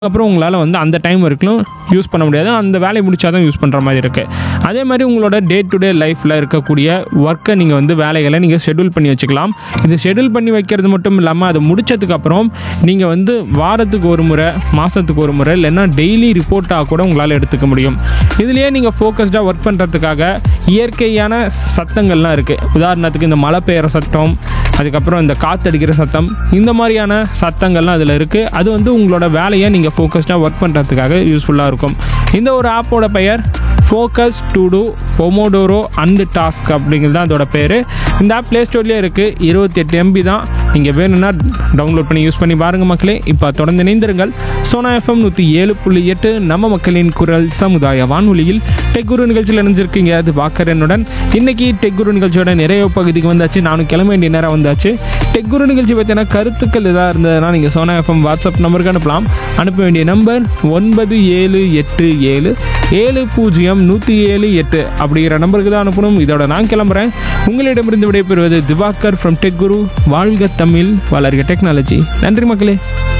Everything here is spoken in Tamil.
அப்புறம் உங்களால் வந்து அந்த டைம் வரைக்கும் யூஸ் பண்ண முடியாது அந்த வேலையை முடிச்சா தான் யூஸ் பண்ணுற மாதிரி இருக்குது அதே மாதிரி உங்களோட டே டு டே லைஃப்பில் இருக்கக்கூடிய ஒர்க்கை நீங்கள் வந்து வேலைகளை நீங்கள் ஷெட்யூல் பண்ணி வச்சுக்கலாம் இது ஷெட்யூல் பண்ணி வைக்கிறது மட்டும் இல்லாமல் அதை முடிச்சதுக்கப்புறம் நீங்கள் வந்து வாரத்துக்கு ஒரு முறை மாதத்துக்கு ஒரு முறை இல்லைன்னா டெய்லி ரிப்போர்ட்டாக கூட உங்களால் எடுத்துக்க முடியும் இதுலேயே நீங்கள் ஃபோக்கஸ்டாக ஒர்க் பண்ணுறதுக்காக இயற்கையான சத்தங்கள்லாம் இருக்குது உதாரணத்துக்கு இந்த மழை பெய்கிற சத்தம் அதுக்கப்புறம் இந்த காத்தடிக்கிற சத்தம் இந்த மாதிரியான சத்தங்கள்லாம் அதில் இருக்குது அது வந்து உங்களோட வேலையை நீங்கள் ஃபோக்கஸ்டாக ஒர்க் பண்ணுறதுக்காக யூஸ்ஃபுல்லாக இருக்கும் இந்த ஒரு ஆப்போட பெயர் focus to do pomodoro and task அப்படிங்கிறது தான் அதோட பேர் இந்த ஆப் ப்ளே ஸ்டோர்லேயே இருக்குது இருபத்தி எட்டு எம்பி தான் நீங்கள் வேணும்னா டவுன்லோட் பண்ணி யூஸ் பண்ணி பாருங்கள் மக்களே இப்போ தொடர்ந்து இணைந்திருங்கள் சோனா எஃப்எம் நூற்றி ஏழு புள்ளி எட்டு நம்ம மக்களின் குரல் சமுதாய வானொலியில் டெக் குரு நிகழ்ச்சியில் இணைஞ்சிருக்கீங்க அது பாக்கரனுடன் இன்னைக்கு டெக் குரு நிகழ்ச்சியோட நிறைய பகுதிக்கு வந்தாச்சு நானும் கிளம்ப வேண்டிய நேரம் வந்தாச்சு டெக் குரு நிகழ்ச்சி பற்றின கருத்துக்கள் எதாக இருந்ததுன்னா நீங்கள் சோனா எஃப்எம் வாட்ஸ்அப் நம்பருக்கு அனுப்பலாம் அனுப்ப வேண்டிய நம்பர் ஒன்பது ஏழு எட்டு ஏழு ஏழு பூஜ்ஜியம் நூற்றி ஏழு எட்டு அப்படிங்கிற நம்பருக்கு தான் அனுப்பணும் இதோட நான் கிளம்புறேன் உங்களிடமிருந்து விடைபெறுவது திவாகர் ஃப்ரம் டெக் குரு வாழ்க தமிழ் வளர்க டெக்னாலஜி நன்றி மக்களே